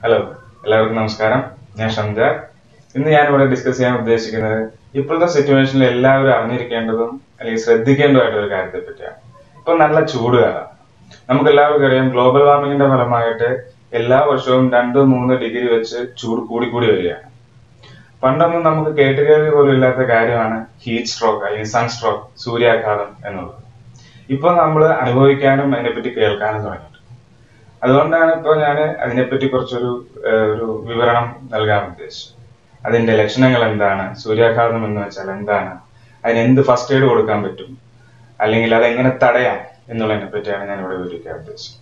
hello എല്ലാവർക്കും നമസ്കാരം ഞാൻ ഷംജ ഇന്ന് ഞാൻ ഇവിടെ ഡിസ്കസ് ചെയ്യാൻ ഉദ്ദേശിക്കുന്നത് ഇപ്പോഴത്തെ സിറ്റുവേഷനിൽ എല്ലാവരും അറിഞ്ഞിരിക്കേണ്ടതും അല്ലെങ്കിൽ ശ്രദ്ധിക്കേണ്ടതുമായിട്ടുള്ള ഒരു കാര്യത്തെ പറ്റിയാണ് ഇപ്പൊ നല്ല ചൂട് കാലം നമുക്ക് എല്ലാവർക്കും അറിയാം ഗ്ലോബൽ വാർമിംഗിന്റെ ഫലമായിട്ട് എല്ലാ വർഷവും രണ്ട് മൂന്ന് ഡിഗ്രി വെച്ച് ചൂട് കൂടിക്കൂടി വരികയാണ് പണ്ടൊന്നും നമുക്ക് കേട്ടുകേൾവി പോലും ഇല്ലാത്ത കാര്യമാണ് ഹീറ്റ് സ്ട്രോക്ക് അല്ലെങ്കിൽ സൺ സ്ട്രോക്ക് സൂര്യാഘാതം എന്നുള്ളത് ഇപ്പൊ നമ്മൾ അനുഭവിക്കാനും അതിനെപ്പറ്റി കേൾക്കാനും തുടങ്ങിയിട്ടുണ്ട് അതുകൊണ്ടാണ് ഇപ്പോൾ ഞാൻ അതിനെപ്പറ്റി കുറച്ചൊരു ഏഹ്, ഒരു വിവരണം നൽകാൻ ഉദ്ദേശിച്ചത് അതിന്റെ ലക്ഷണങ്ങൾ എന്താണ് സൂര്യാഘാതം എന്ന് വെച്ചാൽ എന്താണ് അതിന് എന്ത് ഫസ്റ്റ് എയ്ഡ് കൊടുക്കാൻ പറ്റും അല്ലെങ്കിൽ അതെങ്ങനെ തടയാം എന്നുള്ളതിനെ പറ്റിയാണ് ഞാൻ ഇവിടെ വിവരിക്കാൻ ഉദ്ദേശിച്ചത്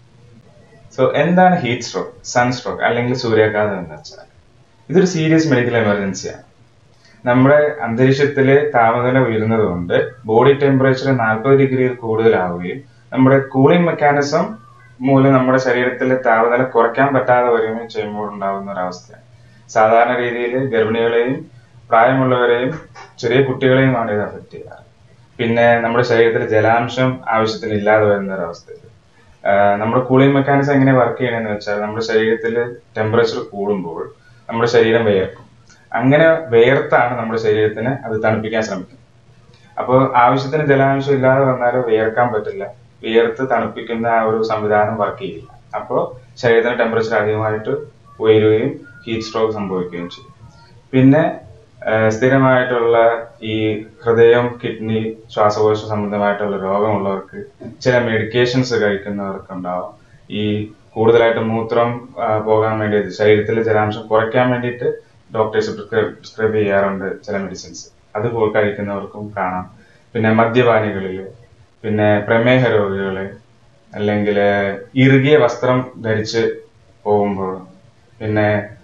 സോ എന്താണ് ഹീറ്റ് സ്ട്രോക്ക് സൺ സ്ട്രോക്ക് അല്ലെങ്കിൽ സൂര്യാഘാതം എന്ന് വെച്ചാൽ ഇതൊരു സീരിയസ് മെഡിക്കൽ എമർജൻസിയാണ് നമ്മുടെ അന്തരീക്ഷത്തിലെ താപനില ഉയരുന്നത് കൊണ്ട് ബോഡി ടെമ്പറേച്ചർ നാൽപ്പത് ഡിഗ്രിയിൽ കൂടുതലാവുകയും നമ്മുടെ കൂളിംഗ് മെക്കാനിസം മൂലം നമ്മുടെ ശരീരത്തിലെ താപനില കുറയ്ക്കാൻ പറ്റാതെ വരികയും ചെയ്യുമ്പോൾ ഉണ്ടാകുന്ന ഒരു അവസ്ഥയാണ് സാധാരണ രീതിയിൽ ഗർഭിണികളെയും പ്രായമുള്ളവരെയും ചെറിയ കുട്ടികളെയുമാണ് ഇത് അഫക്ട് ചെയ്യാറ് പിന്നെ നമ്മുടെ ശരീരത്തിൽ ജലാംശം ആവശ്യത്തിന് ഇല്ലാതെ വരുന്ന ഒരു അവസ്ഥയിൽ നമ്മുടെ കൂളിംഗ് മെക്കാനിസം എങ്ങനെ വർക്ക് ചെയ്യണമെന്ന് വെച്ചാൽ നമ്മുടെ ശരീരത്തിൽ ടെമ്പറേച്ചർ കൂടുമ്പോൾ നമ്മുടെ ശരീരം വിയർക്കും അങ്ങനെ വിയർത്താണ് നമ്മുടെ ശരീരത്തിന് അത് തണുപ്പിക്കാൻ ശ്രമിക്കുന്നത് അപ്പോൾ ആവശ്യത്തിന് ജലാംശം ഇല്ലാതെ വന്നാൽ വിയർക്കാൻ പറ്റില്ല വിയർത്ത് തണുപ്പിക്കുന്ന ആ ഒരു സംവിധാനം വർക്ക് ചെയ്യില്ല അപ്പോൾ ശരീരത്തിന് ടെമ്പറേച്ചർ അധികമായിട്ട് ഉയരുകയും ഹീറ്റ് സ്ട്രോക്ക് സംഭവിക്കുകയും ചെയ്യും പിന്നെ ആ, സ്ഥിരമായിട്ടുള്ള ഈ ഹൃദയം കിഡ്നി ശ്വാസകോശ സംബന്ധമായിട്ടുള്ള രോഗമുള്ളവർക്ക് ചില മെഡിക്കേഷൻസ് കഴിക്കുന്നവർക്ക് ഉണ്ടാവും ഈ കൂടുതലായിട്ട് മൂത്രം ആ, പോകാൻ വേണ്ടി ശരീരത്തിലെ ജലാംശം കുറയ്ക്കാൻ വേണ്ടിയിട്ട് ഡോക്ടേഴ്സ് പ്രിസ്ക്രൈബ് ചെയ്യാറുണ്ട് ചില മെഡിസിൻസ് അത് പോയി കഴിക്കുന്നവർക്കും കാണാം പിന്നെ മദ്യപാനികളില് പിന്നെ പ്രമേഹ രോഗികള് അല്ലെങ്കിൽ ഇറുകിയ വസ്ത്രം ധരിച്ച് പോകുമ്പോൾ പിന്നെ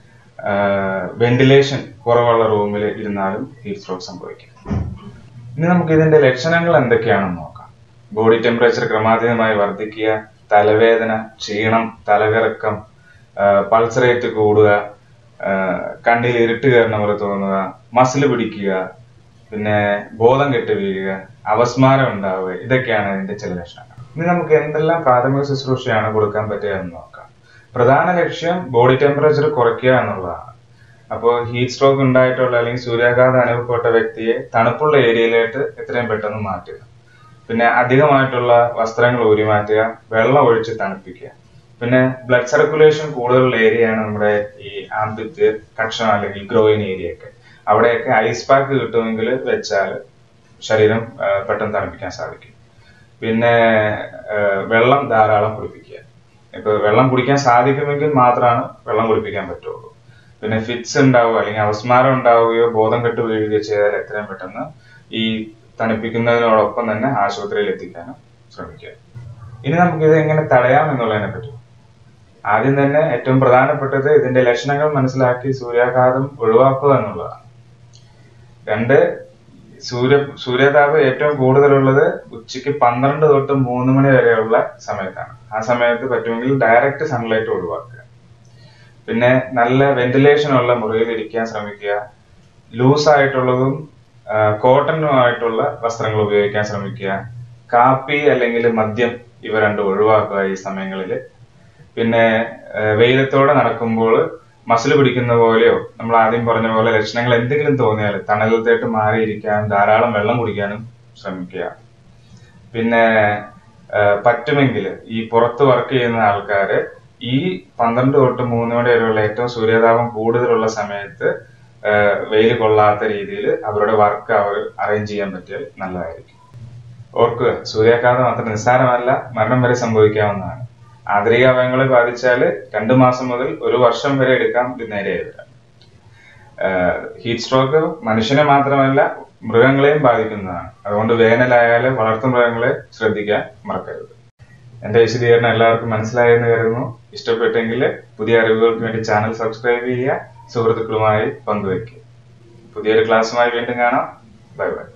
വെന്റിലേഷൻ കുറവുള്ള റൂമിൽ ഇരുന്നാലും ഹീറ്റ് സ്ട്രോക്ക് സംഭവിക്കും ഇനി നമുക്ക് ഇതിന്റെ ലക്ഷണങ്ങൾ എന്തൊക്കെയാണെന്ന് നോക്കാം ബോഡി ടെമ്പറേച്ചർ ക്രമാതീതമായി വർദ്ധിക്കുക തലവേദന ക്ഷീണം തലകറക്കം പൾസ് റേറ്റ് കൂടുക ആ, കണ്ണിൽ ഇരുട്ട് കയറുന്ന പോലെ തോന്നുക മസിൽ പിടിക്കുക പിന്നെ ബോധം കെട്ട് വീഴുക അവസ്മാരം ഉണ്ടാവുക ഇതൊക്കെയാണ് ഇതിന്റെ ചില ലക്ഷണങ്ങൾ ഇനി നമുക്ക് എന്തെല്ലാം പ്രാഥമിക ശുശ്രൂഷയാണ് കൊടുക്കാൻ പറ്റുക എന്ന് നോക്കാം പ്രധാന ലക്ഷ്യം ബോഡി ടെമ്പറേച്ചർ കുറയ്ക്കുക എന്നുള്ളതാണ് അപ്പോൾ ഹീറ്റ് സ്ട്രോക്ക് ഉണ്ടായിട്ടുള്ള അല്ലെങ്കിൽ സൂര്യാഘാതം അനുഭവപ്പെട്ട വ്യക്തിയെ തണുപ്പുള്ള ഏരിയയിലേക്ക് എത്രയും പെട്ടെന്ന് മാറ്റുക പിന്നെ അധികമായിട്ടുള്ള വസ്ത്രങ്ങൾ ഊരി മാറ്റുക വെള്ളം ഒഴിച്ച് തണുപ്പിക്കുക പിന്നെ ബ്ലഡ് സർക്കുലേഷൻ കൂടുതലുള്ള ഏരിയയാണ് നമ്മുടെ ഈ ആംപിത്ത് കക്ഷം അല്ലെങ്കിൽ ഗ്രോയിൻ ഏരിയ ഒക്കെ അവിടെയൊക്കെ ഐസ് പാക്ക് കിട്ടുമെങ്കിൽ വെച്ചാൽ ശരീരം ആ, പെട്ടെന്ന് തണുപ്പിക്കാൻ സാധിക്കും പിന്നെ ആ, വെള്ളം ധാരാളം കുടിപ്പിക്കുക ഇപ്പൊ വെള്ളം കുടിക്കാൻ സാധിക്കുമെങ്കിൽ മാത്രമാണ് വെള്ളം കുടിപ്പിക്കാൻ പറ്റുള്ളൂ പിന്നെ ഫിറ്റ്സ് ഉണ്ടാവുക അല്ലെങ്കിൽ അവസ്മാരം ഉണ്ടാവുകയോ ബോധം കെട്ട് വീഴുകയോ ചെയ്താൽ എത്രയും പെട്ടെന്ന് ഈ തണുപ്പിക്കുന്നതിനോടൊപ്പം തന്നെ ആശുപത്രിയിൽ എത്തിക്കാനും ശ്രമിക്കുക ഇനി നമുക്ക് ഇത് എങ്ങനെ തടയാം എന്നുള്ളതിനെ പറ്റി ആദ്യം തന്നെ ഏറ്റവും പ്രധാനപ്പെട്ടത് ഇതിന്റെ ലക്ഷണങ്ങൾ മനസ്സിലാക്കി സൂര്യാഘാതം ഒഴിവാക്കുക എന്നുള്ളതാണ് രണ്ട് സൂര്യ സൂര്യതാപം ഏറ്റവും കൂടുതലുള്ളത് ഉച്ചയ്ക്ക് പന്ത്രണ്ട് തൊട്ട് മൂന്ന് മണി വരെയുള്ള സമയത്താണ് ആ സമയത്ത് പറ്റുമെങ്കിൽ ഡയറക്റ്റ് സൺലൈറ്റ് ഒഴിവാക്കുക പിന്നെ നല്ല വെന്റിലേഷൻ ഉള്ള മുറിയിൽ ഇരിക്കാൻ ശ്രമിക്കുക ലൂസ് ആയിട്ടുള്ളതും കോട്ടനുമായിട്ടുള്ള വസ്ത്രങ്ങൾ ഉപയോഗിക്കാൻ ശ്രമിക്കുക കാപ്പി അല്ലെങ്കിൽ മദ്യം ഇവ രണ്ടും ഒഴിവാക്കുക ഈ സമയങ്ങളിൽ പിന്നെ ആ, വെയിലത്തോടെ നടക്കുമ്പോൾ മസിൽ പിടിക്കുന്ന പോലെയോ നമ്മൾ ആദ്യം പറഞ്ഞ പോലെ ലക്ഷണങ്ങൾ എന്തെങ്കിലും തോന്നിയാൽ തണലത്തേട്ട് മാറിയിരിക്കാനും ധാരാളം വെള്ളം കുടിക്കാനും ശ്രമിക്കുക പിന്നെ ആ, പറ്റുമെങ്കിൽ ഈ പുറത്ത് വർക്ക് ചെയ്യുന്ന ആൾക്കാര് ഈ പന്ത്രണ്ട് തൊട്ട് മൂന്ന് മണി വരെയുള്ള ഏറ്റവും സൂര്യതാപം കൂടുതലുള്ള സമയത്ത് വെയിൽ കൊള്ളാത്ത രീതിയിൽ അവരുടെ വർക്ക് അവർ അറേഞ്ച് ചെയ്യാൻ പറ്റിയാൽ നല്ലതായിരിക്കും ഓർക്കുക സൂര്യാഘാതം അത്ര നിസ്സാരമല്ല മരണം വരെ സംഭവിക്കാവുന്നതാണ് ആന്തരിക അവയവങ്ങളെ ബാധിച്ചാൽ രണ്ടു മാസം മുതൽ ഒരു വർഷം വരെ എടുക്കാം ഇത് നേരെയായി വരാം ഹീറ്റ് സ്ട്രോക്ക് മനുഷ്യനെ മാത്രമല്ല മൃഗങ്ങളെയും ബാധിക്കുന്നതാണ് അതുകൊണ്ട് വേനലായാലും വളർത്തു മൃഗങ്ങളെ ശ്രദ്ധിക്കാൻ മറക്കരുത് എന്റെ വിശദീകരണം എല്ലാവർക്കും മനസ്സിലായെന്ന് കരുതുന്നു ഇഷ്ടപ്പെട്ടെങ്കിൽ പുതിയ അറിവുകൾക്ക് വേണ്ടി ചാനൽ സബ്സ്ക്രൈബ് ചെയ്യുക സുഹൃത്തുക്കളുമായി പങ്കുവയ്ക്കുക പുതിയൊരു ക്ലാസ്സുമായി വീണ്ടും കാണാം ബൈ ബൈ